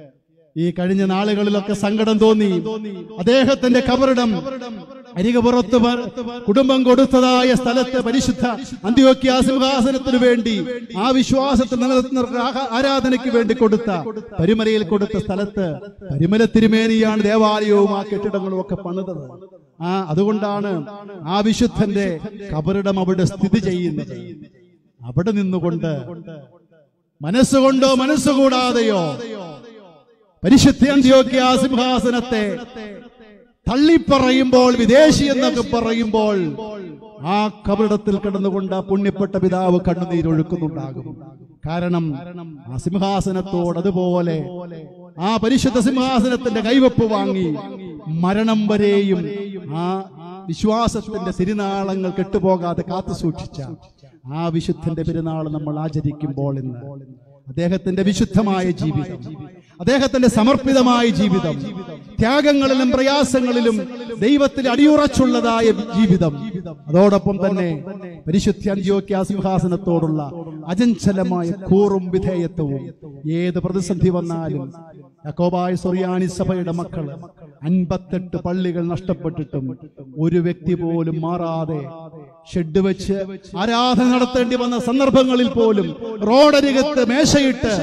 ഈ കഴിഞ്ഞ നാളുകളിലൊക്കെ സങ്കടം തോന്നി അദ്ദേഹത്തിന്റെ കബറിടം അരികപുറത്ത് പർ- കുടുംബം കൊടുത്തതായ സ്ഥലത്ത് പരിശുദ്ധ അന്ത്യോക്യ സിംഹാസനത്തിനു വേണ്ടി ആ വിശ്വാസത്തിൽ നിലനിർത്തുന്ന ആഹ- ആരാധനയ്ക്ക് വേണ്ടി കൊടുത്ത പരിമലയിൽ കൊടുത്ത സ്ഥലത്ത് പരിമല തിരുമേനിയാണ് ദേവാലയവും ആ കെട്ടിടങ്ങളും ഒക്കെ പണിതത് ആ അതുകൊണ്ടാണ് ആ വിശുദ്ധന്റെ കബറിടം അവിടെ സ്ഥിതി ചെയ്യുന്നത് അവിടെ നിന്നുകൊണ്ട് മനസ്സുകൊണ്ടോ മനസ്സുകൂടാതെയോ പരിശുദ്ധ അന്ത്യോക്യ സിംഹാസനത്തെ തള്ളിപ്പറയുമ്പോൾ വിദേശി എന്നൊക്കെ പറയുമ്പോൾ ആ കബറിടത്തിൽ കിടന്നുകൊണ്ട് ആ പുണ്യപ്പെട്ട പിതാവ് കണ്ണുനീരൊഴുക്കുന്നുണ്ടാകും കാരണം ആ സിംഹാസനത്തോട് അതുപോലെ ആ പരിശുദ്ധ സിംഹാസനത്തിന്റെ കൈവപ്പ് വാങ്ങി മരണം വരെയും ആ വിശ്വാസത്തിന്റെ തിരുനാളങ്ങൾ കെട്ടുപോകാതെ കാത്തു സൂക്ഷിച്ച ആ വിശുദ്ധന്റെ പെരുന്നാൾ നമ്മൾ ആചരിക്കുമ്പോൾ ഇന്ന് അദ്ദേഹത്തിന്റെ വിശുദ്ധമായ ജീവിതം അദ്ദേഹത്തിന്റെ സമർപ്പിതമായ ജീവിതം ത്യാഗങ്ങളിലും പ്രയാസങ്ങളിലും ദൈവത്തിൽ അടിയുറച്ചുള്ളതായ ജീവിതം അതോടൊപ്പം തന്നെ പരിശുദ്ധ അന്ത്യോക്യ സിംഹാസനത്തോടുള്ള അചഞ്ചലമായ കൂറും വിധേയത്വവും ഏത് പ്രതിസന്ധി വന്നാലും യക്കോബായ സൊറിയാനി സഭയുടെ മക്കള് അൻപത്തെട്ട് പള്ളികൾ നഷ്ടപ്പെട്ടിട്ടും ഒരു വ്യക്തി പോലും മാറാതെ ഷെഡ് വെച്ച് ആരാധന നടത്തേണ്ടി വന്ന സന്ദർഭങ്ങളിൽ പോലും റോഡരികത്ത് മേശയിട്ട്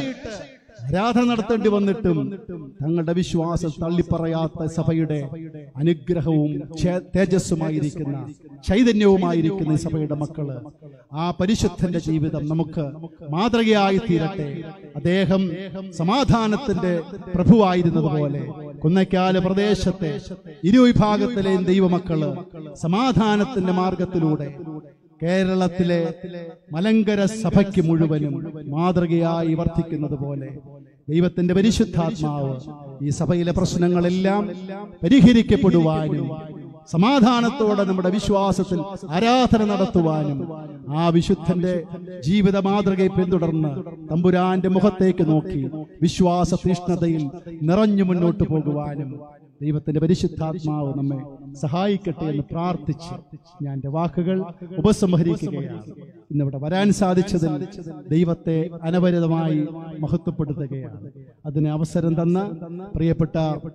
ആരാധന നടത്തേണ്ടി വന്നിട്ടും തങ്ങളുടെ വിശ്വാസം തള്ളിപ്പറയാത്ത സഭയുടെ അനുഗ്രഹവും ഛേ- തേജസ്സുമായിരിക്കുന്ന ചൈതന്യവുമായിരിക്കുന്ന ഈ സഭയുടെ മക്കള് ആ പരിശുദ്ധന്റെ ജീവിതം നമുക്ക് മാതൃകയായി തീരട്ടെ അദ്ദേഹം സമാധാനത്തിന്റെ പ്രഭുവായിരുന്നതുപോലെ കുന്നക്കാല് പ്രദേശത്തെ ഇരുവിഭാഗത്തിലെയും ദൈവമക്കള് സമാധാനത്തിന്റെ മാർഗത്തിലൂടെ കേരളത്തിലെ മലങ്കര സഭയ്ക്ക് മുഴുവനും മാതൃകയായി വർത്തിക്കുന്നത് പോലെ ദൈവത്തിന്റെ പരിശുദ്ധാത്മാവ് ഈ സഭയിലെ പ്രശ്നങ്ങളെല്ലാം പരിഹരിക്കപ്പെടുവാനും സമാധാനത്തോടെ നമ്മുടെ വിശ്വാസത്തിൽ ആരാധന നടത്തുവാനും ആ വിശുദ്ധന്റെ ജീവിത മാതൃകയെ പിന്തുടർന്ന് തമ്പുരാന്റെ മുഖത്തേക്ക് നോക്കി വിശ്വാസ തീഷ്ണതയിൽ നിറഞ്ഞു മുന്നോട്ട് പോകുവാനും ദൈവത്തിന്റെ പരിശുദ്ധാത്മാവ് നമ്മെ സഹായിക്കട്ടെ എന്ന് പ്രാർത്ഥിച്ച് ഞാൻ എൻ്റെ വാക്കുകൾ ഉപസംഹരിക്കുകയാണ് ഇന്നിവിടെ വരാൻ സാധിച്ചതിൽ ദൈവത്തെ അനവരതമായി മഹത്വപ്പെടുത്തുകയാണ് അതിന് അവസരം തന്ന പ്രിയപ്പെട്ട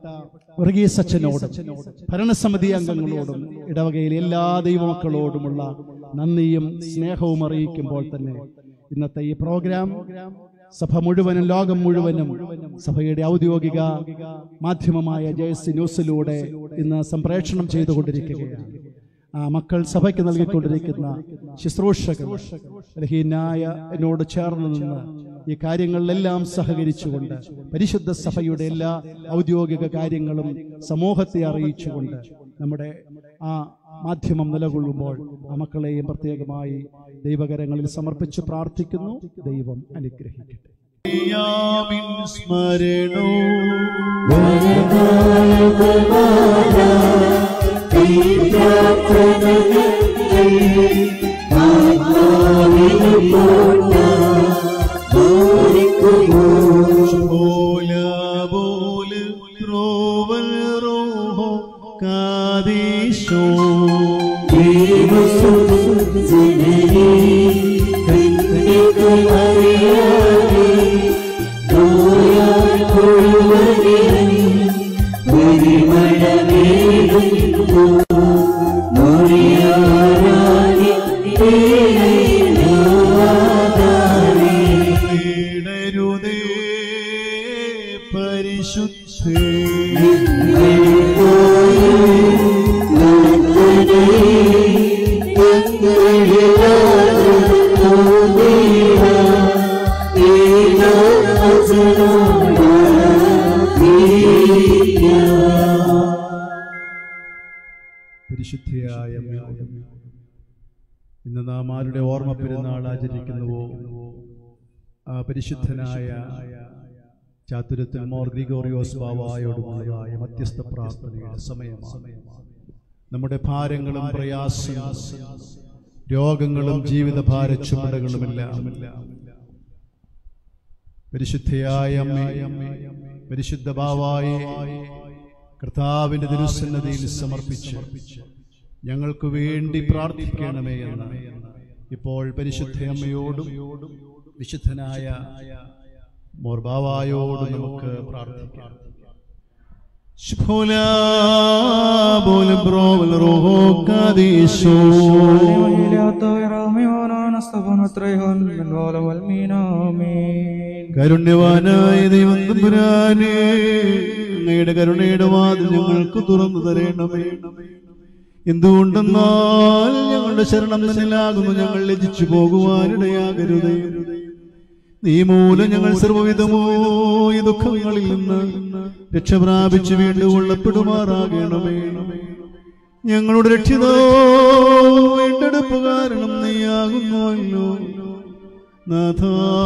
വർഗീസ് അച്ഛനോടും ഭരണസമിതി അംഗങ്ങളോടും ഇടവകയിലെ എല്ലാ ദൈവമക്കളോടുമുള്ള നന്ദിയും സ്നേഹവും അറിയിക്കുമ്പോൾ തന്നെ ഇന്നത്തെ ഈ പ്രോഗ്രാം സഭ മുഴുവനും ലോകം മുഴുവനും സഭയുടെ ഔദ്യോഗിക മാധ്യമമായ ജയസി ന്യൂസിലൂടെ ഇന്ന് സംപ്രേഷണം ചെയ്തുകൊണ്ടിരിക്കുകയാണ് ആ മക്കൾ സഭയ്ക്ക് നൽകിക്കൊണ്ടിരിക്കുന്ന ശുശ്രൂഷകൾ ബലഹീനായ എന്നോട് ചേർന്ന് നിന്ന് ഈ കാര്യങ്ങളിലെല്ലാം സഹകരിച്ചുകൊണ്ട് പരിശുദ്ധ സഭയുടെ എല്ലാ ഔദ്യോഗിക കാര്യങ്ങളും സമൂഹത്തെ അറിയിച്ചുകൊണ്ട് നമ്മുടെ ആ മാധ്യമം നിലകൊള്ളുമ്പോൾ ആ മക്കളെയും പ്രത്യേകമായി ദൈവകരങ്ങളിൽ സമർപ്പിച്ച് പ്രാർത്ഥിക്കുന്നു ദൈവം അനുഗ്രഹിക്കട്ടെ യാമിൻ സ്മരണോ പോല പോല റോവൽ റോഹോ കാദീശോ തേടരുതേ പരിശുദ്ധേ പരിശുദ്ധയായ അമ്മയോട് ഇന്ന് നാം ആരുടെ ഓർമ്മ പെരുന്നാൾ ആചരിക്കുന്നുവോ ആ പരിശുദ്ധനായ ചാതുരത്തിൽ മോർ ഗ്രിഗോറിയോസ് ബാവായോടുമുള്ളതായ മധ്യസ്ഥ പ്രാർത്ഥനയുടെ സമയമാണ് നമ്മുടെ ഭാരങ്ങളും പ്രയാസങ്ങളും രോഗങ്ങളും ജീവിത ഭാര ചുമടുകളുമെല്ലാം പരിശുദ്ധയായ അമ്മേ പരിശുദ്ധ ബാവായെ കർത്താവിന്റെ തിരുസന്നതിയിൽ സമർപ്പിച്ച് ഞങ്ങൾക്ക് വേണ്ടി പ്രാർത്ഥിക്കണമേ എന്ന് ഇപ്പോൾ പരിശുദ്ധ അമ്മയോടും വിശുദ്ധനായ മോർബാവായോടും നമുക്ക് പ്രാർത്ഥിക്കാം شبولا بول برول روحو كاديشو കരുണ്യവാനായ ദൈവം തമ്പുരാനെ അങ്ങയുടെ കരുണയുടെ വാതിൽ ഞങ്ങൾക്ക് തുറന്നു തരണമേ എന്തുകൊണ്ടെന്നാൽ ഞങ്ങളുടെ ശരണം തന്നിലാകുന്നു ഞങ്ങൾ ലജിച്ചു പോകുവാനിടയാകരുതേ നീ മൂലം ഞങ്ങൾ സർവവിധമോ ഈ ദുഃഖങ്ങളിൽ നിന്ന് രക്ഷ പ്രാപിച്ച് വീണ്ടും കൊള്ളപ്പെടുമാറാകണമേ ഞങ്ങളുടെ രക്ഷിതോ വീണ്ടെടുപ്പ് കാരണം നീയാകുന്നുവല്ലോ നാഥ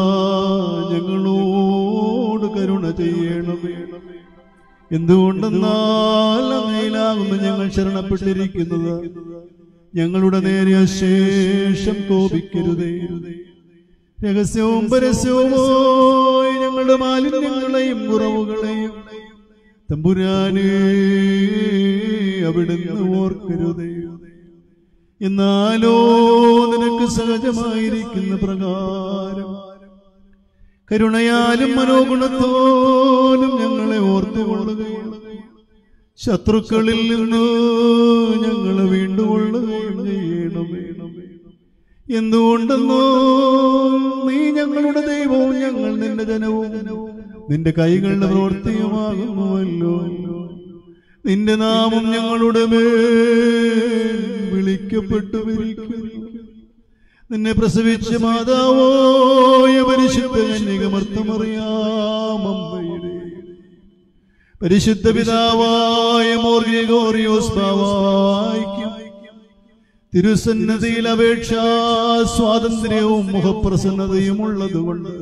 ഞങ്ങളോട് കരുണ ചെയ്യണമേ എന്തുകൊണ്ടെന്നാൽ അങ്ങയിലാകുന്നു ഞങ്ങൾ ശരണപ്പെട്ടിരിക്കുന്നത് ഞങ്ങളുടെ നേരെ അശേഷം കോപിക്കരുതേ രഹസ്യവും പരസ്യവുമായി ഞങ്ങളുടെ മാലിന്യങ്ങളെയും കുറവുകളെയും തമ്പുരാനേ അവിടുന്ന് ഓർക്കരുതേ എന്നാലോ നിനക്ക് സഹജമായിരിക്കുന്ന പ്രകാരം കരുണയാലും മനോഗുണത്തോലും ഞങ്ങളെ ഓർത്തുകൊള്ളുകയും ശത്രുക്കളിൽ നിന്ന് ഞങ്ങളെ വീണ്ടുകൊള്ളുകയും ചെയ്യണമേ എന്തുകൊണ്ടെന്നോ നീ ഞങ്ങളുടെ ദൈവവും ഞങ്ങൾ നിന്റെ ജനവും നിന്റെ കൈകളുടെ പ്രവൃത്തിയുമാകുന്നുവല്ലോ നിന്റെ നാമം ഞങ്ങളുടെ മേൽ വിളിക്കപ്പെട്ടു വിരിക്കുന്നു നിന്നെ പ്രസവിച്ച മാതാവോയ പരിശുദ്ധ കന്യകമർത്തമറിയാമമ്മയുടെ പരിശുദ്ധ പിതാവായ മോർഗോറിയോസ് ബാവായിക്കും തിരുസന്നതിയിൽ അപേക്ഷാ സ്വാതന്ത്ര്യവും മുഖപ്രസന്നതയും ഉള്ളതുകൊണ്ട്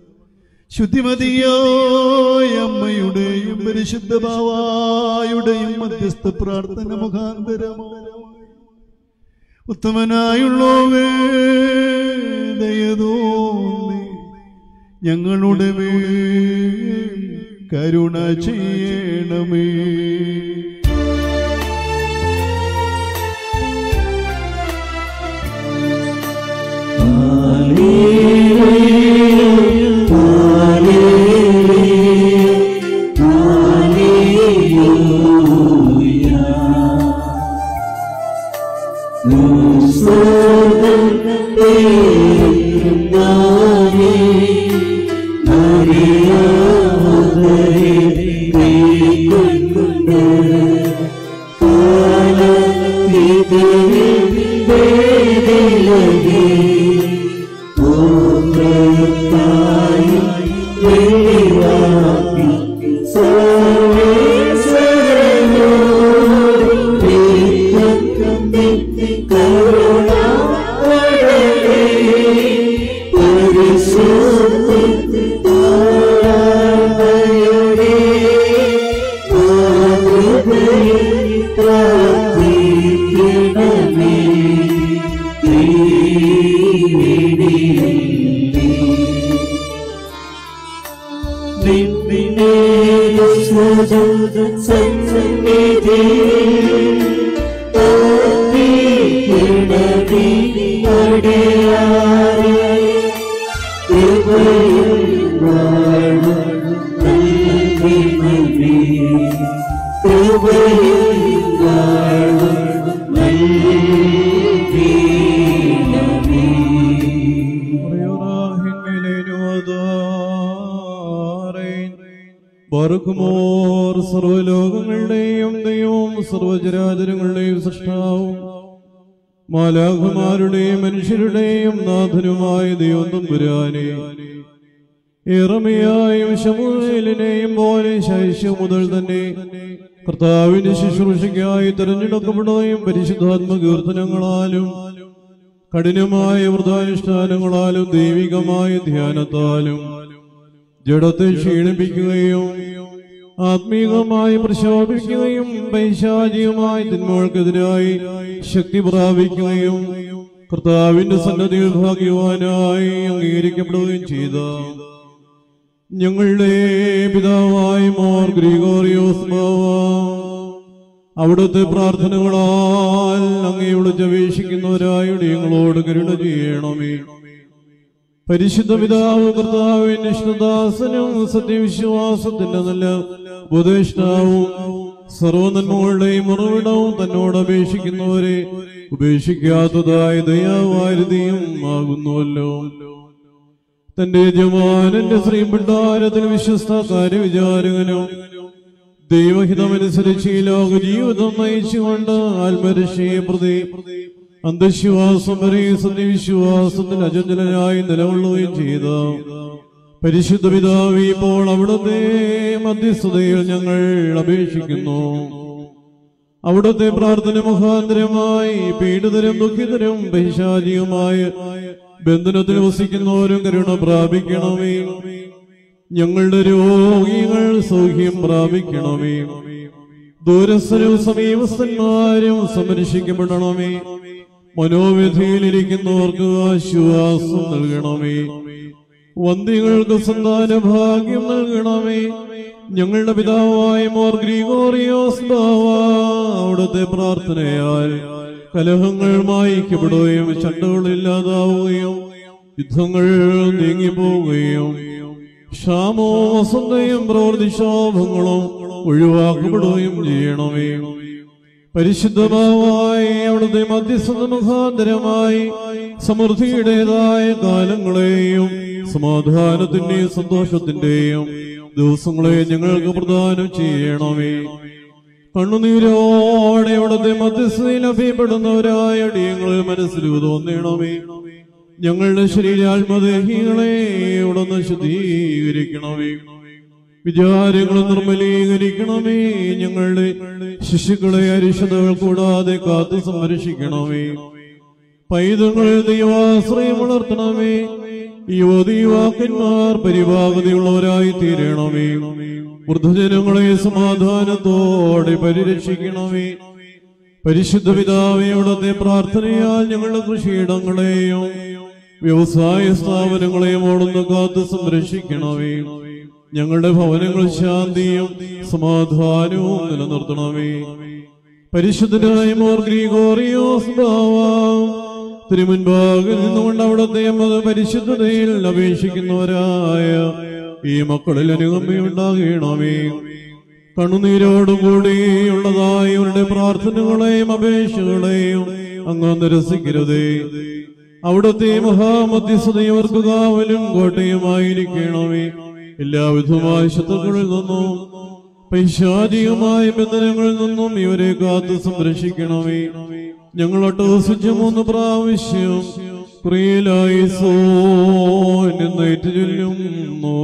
ശുദ്ധിമതിയായ അമ്മയുടെയും പരിശുദ്ധ ബാവായുടെയും മധ്യസ്ഥ പ്രാർത്ഥന മുഖാന്തരമോ ഉത്തമനായുള്ളവേ ദയതോന്നി ഞങ്ങളുടെ മേൽ കരുണ ചെയ്യണമേ ബർക്കുമോർ സർവലോകങ്ങളുടെയും ദൈവവും സർവചരാചരങ്ങളുടെയും സൃഷ്ടാവും മാലാഖമാരുടെയും മനുഷ്യരുടെയും നാഥനുമായ ദൈവം തമ്പുരാനെ ഇറമിയായും ശമുവേലിനെയും പോലെ ശൈശവ മുതൽ തന്നെ കർത്താവിന്റെ ശുശ്രൂഷയ്ക്കായി തിരഞ്ഞെടുക്കപ്പെടുകയും പരിശുദ്ധാത്മ കീർത്തനങ്ങളാലും കഠിനമായ വ്രതാനുഷ്ഠാനങ്ങളാലും ദൈവികമായ ധ്യാനത്താലും ജഡത്തെ ക്ഷീണിപ്പിക്കുകയും ആത്മീകമായി പ്രശോഭിക്കുകയും പൈശാചികമായി തിന്മകൾക്കെതിരായി ശക്തി പ്രാപിക്കുകയും കർത്താവിന്റെ സന്നദ്ധിയിൽ ഭാഗ്യവാനായി അംഗീകരിക്കപ്പെടുകയും ചെയ്ത ഞങ്ങളുടെ പിതാവായ മോർ ഗ്രിഗോറിയോസ് ബാവ അവിടുത്തെ പ്രാർത്ഥനകളാൽ അങ്ങയോട് ജപേക്ഷിക്കുന്നവരായുടെ ഞങ്ങളോട് കരുണ ചെയ്യണമേ പരിശുദ്ധ പിതാവ് കർത്താവിന്റെ ഇഷ്ടദാസനും സത്യവിശ്വാസത്തിന്റെ നല്ല ഉപദേഷ്ടാവും സർവനന്മകളുടെയും ഉറവിടവും തന്നോട് അപേക്ഷിക്കുന്നവരെ ഉപേക്ഷിക്കാത്തതായ ദയാവാരുതിയും ആകുന്നുവല്ലോ തന്റെ യജമാനന്റെ ശ്രീപിണ്ടാരത്തിൽ വിശ്വസ്ത കാര്യവിചാരകനും ദൈവഹിതമനുസരിച്ച് ഈ ലോക ജീവിതം നയിച്ചുകൊണ്ട് ആത്മരക്ഷയെ പ്രതി അന്ധവിശ്വാസം വരെ സത്യവിശ്വാസത്തിൽ അചഞ്ചലനായി നിലകൊള്ളുകയും ചെയ്ത പരിശുദ്ധ പിതാവ് ഇപ്പോൾ അവിടുത്തെ മധ്യസ്ഥതയിൽ ഞങ്ങൾ അപേക്ഷിക്കുന്നു അവിടുത്തെ പ്രാർത്ഥന മുഖാന്തരമായി പീഡിതരും ദുഃഖിതരും പൈശാചികമായ ബന്ധനത്തിൽ വസിക്കുന്നവരും കരുണ പ്രാപിക്കണമേ ഞങ്ങളുടെ രോഗികൾ സൗഖ്യം പ്രാപിക്കണമേ ദൂരസ്ഥരും സമീപസ്ഥന്മാരും സംരക്ഷിക്കപ്പെടണമേ മനോവ്യഥയിലിരിക്കുന്നവർക്ക് ആശ്വാസം നൽകണമേ വന്ദികൾക്ക് സന്താന ഭാഗ്യം നൽകണമേ ഞങ്ങളുടെ പിതാവായ മോർ ഗ്രിഗോറിയോസ് ബാവ അവിടുത്തെ പ്രാർത്ഥനയാൽ കലഹങ്ങൾ മായിക്കപ്പെടുകയും ചണ്ടകൾ ഇല്ലാതാവുകയും യുദ്ധങ്ങൾ നീങ്ങിപ്പോവുകയും ക്ഷാമോ വസന്തയും പ്രവൃത്തിക്ഷോഭങ്ങളും ഒഴിവാക്കപ്പെടുകയും ചെയ്യണമേ പരിശുദ്ധമായ അവിടുത്തെ മധ്യസ്ഥത മുഖാന്തരമായി സമൃദ്ധിയുടേതായ കാലങ്ങളെയും സമാധാനത്തിന്റെയും സന്തോഷത്തിന്റെയും ദിവസങ്ങളെ ഞങ്ങൾക്ക് പ്രദാനം ചെയ്യണമേ കണ്ണുനീരോടെ അവിടുത്തെ മധ്യസ്ഥതയിൽ അഭിയപ്പെടുന്നവരായ അടിയങ്ങളിൽ മനസ്സിൽ തോന്നണമേ ഞങ്ങളുടെ ശരീരാത്മദേഹികളെ ഉടന്ന് ശുദ്ധീകരിക്കണമേ വിചാരങ്ങൾ നിർമ്മലീകരിക്കണമേ ഞങ്ങളുടെ ശിശുക്കളെ അരിശതകൾ കൂടാതെ കാത്തു സംരക്ഷിക്കണമേ പൈതങ്ങൾ ദൈവാശ്രയം വളർത്തണമേ യുവതി യുവാക്കന്മാർ പരിഭാഗതയുള്ളവരായി തീരണമേ വൃദ്ധജനങ്ങളെ സമാധാനത്തോടെ പരിരക്ഷിക്കണമേ പരിശുദ്ധ പിതാവേ അവിടുത്തെ പ്രാർത്ഥനയാൽ ഞങ്ങളുടെ കൃഷിയിടങ്ങളെയും വ്യവസായ സ്ഥാപനങ്ങളെയും ഓടുന്ന കാത്ത് സംരക്ഷിക്കണമേ ഞങ്ങളുടെ ഭവനങ്ങൾ ശാന്തിയും സമാധാനവും നിലനിർത്തണമേ പരിശുദ്ധനായ മോർ ഗ്രിഗോറിയോസ് ബാവ തിരുമുൻപാകിൽ നിന്നുകൊണ്ട് അവിടുത്തെ മത പരിശുദ്ധതയിൽ അപേക്ഷിക്കുന്നവരായ ഈ മക്കളിൽ അനുകമ്പയുണ്ടാകണമേ കണ്ണുനീരോടുകൂടിയുള്ളതായ ഇവരുടെ പ്രാർത്ഥനകളെയും അപേക്ഷകളെയും അങ്ങ് നിരസിക്കരുതേ അവിടുത്തെ മഹാമധ്യസ്ഥതയവർക്ക് കാവലും കോട്ടയുമായിരിക്കണമേ എല്ലാവിധമായ ശത്രുക്കളിൽ നിന്നും പൈശാചികമായ ബന്ധനങ്ങളിൽ നിന്നും ഇവരെ കാത്തു സംരക്ഷിക്കണമേ ഞങ്ങൾ ഒട്ടോസിച്ച് മൂന്ന് പ്രാവശ്യം പ്രിയലായി സോ എന്നേറ്റ് ചൊല്ലുന്നു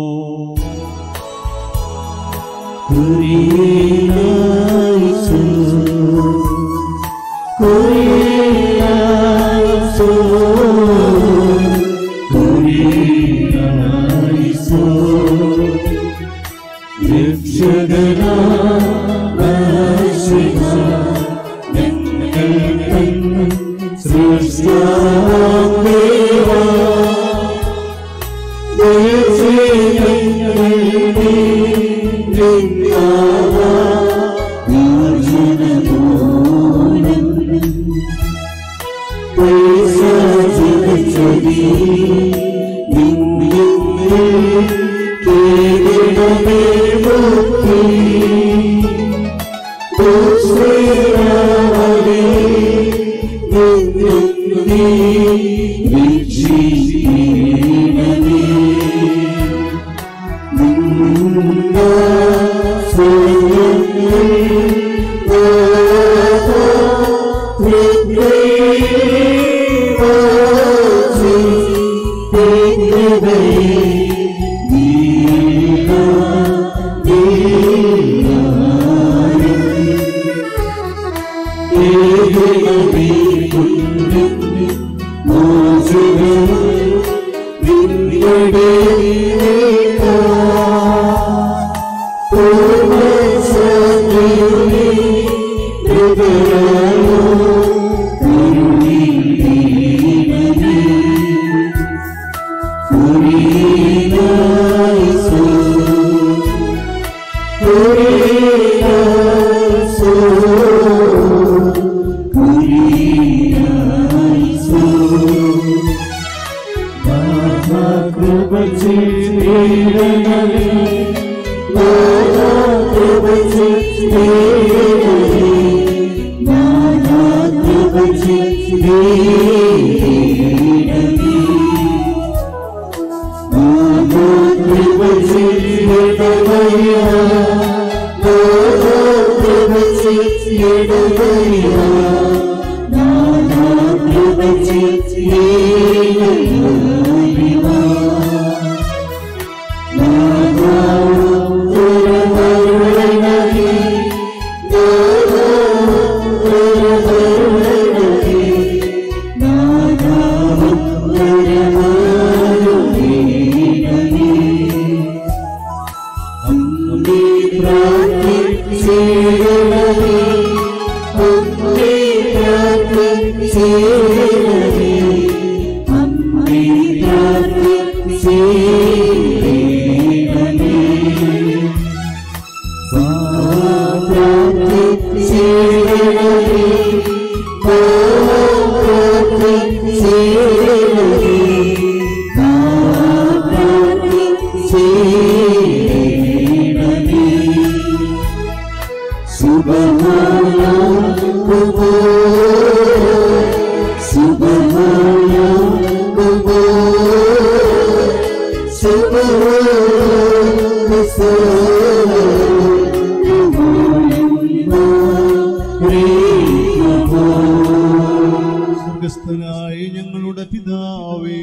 സ്വർഗസ്ഥനായ ഞങ്ങളുടെ പിതാവേ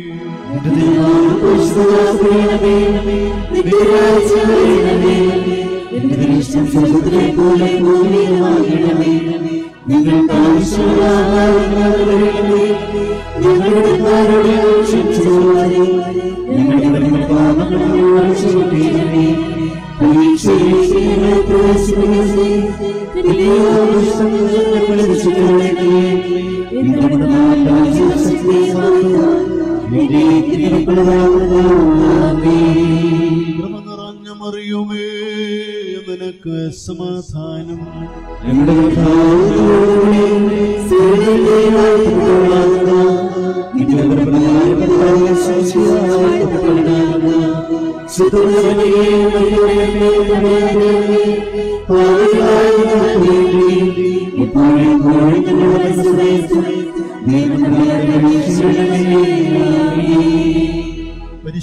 കൃപ നിറഞ്ഞ മറിയുമേ നിനക്ക് സമാധാനം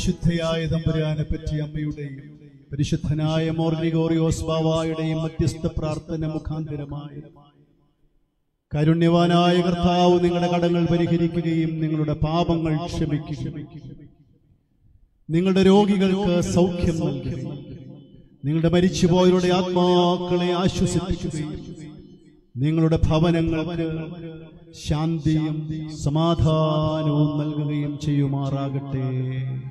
പരിശുദ്ധയായ തമ്പുരാനെ പറ്റി അമ്മയുടെയും പരിശുദ്ധനായ മോർണിഗോറിയോസ് ബാവായുടെയും മധ്യസ്ഥ പ്രാർത്ഥന മുഖാന്തരമായി കാരുണ്യവാനായ കർത്താവ് നിങ്ങളുടെ കടങ്ങൾ പരിഹരിക്കുകയും നിങ്ങളുടെ പാപങ്ങൾ ക്ഷമിക്കുകയും നിങ്ങളുടെ രോഗികൾക്ക് സൗഖ്യം നൽകുകയും നിങ്ങളുടെ മരിച്ചുപോയവരുടെ ആത്മാക്കളെ ആശ്വസിപ്പിക്കുകയും നിങ്ങളുടെ ഭവനങ്ങൾക്ക് ശാന്തിയും സമാധാനവും നൽകുകയും ചെയ്യുമാറാകട്ടെ